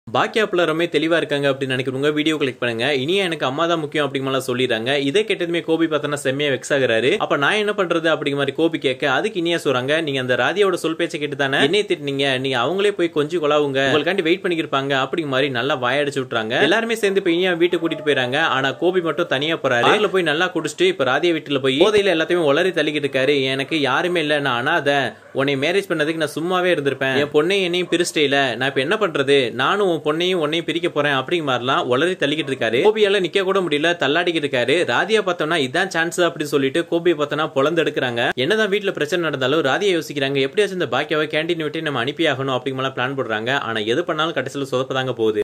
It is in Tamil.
பாக்கியா பிள்ளை ரொம்ப தெளிவா இருக்காங்க அப்படின்னு நினைக்கிறவங்க வீடியோ கிளிக் பண்ணுங்க இனியா எனக்கு அம்மா தான் முக்கியம் அப்படிங்கிற சொல்லிடுறாங்க இதை கேட்டதுமே கோபி பார்த்தோன்னா செம்மையா வெக்ஸ் ஆகுறாரு அப்ப நான் என்ன பண்றது அப்படிங்கிற மாதிரி கோபி கேட்க அதுக்கு இனியா சொல்றாங்க நீங்க அந்த ராதியாவோட சொல் பேச்சை கேட்டு தானே என்னை திட்டினீங்க நீங்க அவங்களே போய் கொஞ்சம் கொலாவுங்க உங்களுக்காண்டி வெயிட் பண்ணிருப்பாங்க அப்படிங்கிற மாதிரி நல்லா வாயடிச்சு விட்டுறாங்க எல்லாருமே சேர்ந்து இப்ப இனியா வீட்டுக்கு கூட்டிட்டு போயிறாங்க ஆனா கோபி மட்டும் தனியா போறாரு அதுல போய் நல்லா குடிச்சிட்டு இப்ப ராதியா வீட்டுல போய் போதையில எல்லாத்தையும் உளறி தள்ளிக்கிட்டு இருக்காரு எனக்கு யாருமே இல்ல நான் அனாத உன்னை மேரேஜ் பண்ணதுக்கு நான் சும்மாவே இருந்திருப்பேன் என் பொண்ணையும் என்னையும் பிரிச்சிட்டே இல்ல நான் இப்ப என்ன பண்றது நானும் உன் பொண்ணையும் உன்னையும் பிரிக்க போறேன் அப்படிங்கிற மாதிரிலாம் உளறி தள்ளிக்கிட்டு இருக்காரு கோபியால நிக்க கூட முடியல தள்ளாடிக்கிட்டு இருக்காரு ராதியா பார்த்தோம்னா இதான் சான்ஸ் அப்படின்னு சொல்லிட்டு கோபியை பார்த்தோம்னா பொழந்து எடுக்கிறாங்க என்னதான் வீட்டுல பிரச்சனை நடந்தாலும் ராதியா யோசிக்கிறாங்க எப்படியாச்சும் இந்த பாக்கியாவை கேண்டீன் விட்டு நம்ம அனுப்பி ஆகணும் அப்படிங்கிற பிளான் போடுறாங்க ஆனா எது பண்ணாலும் கடைசியில் சொதப்பதாங்க போகுது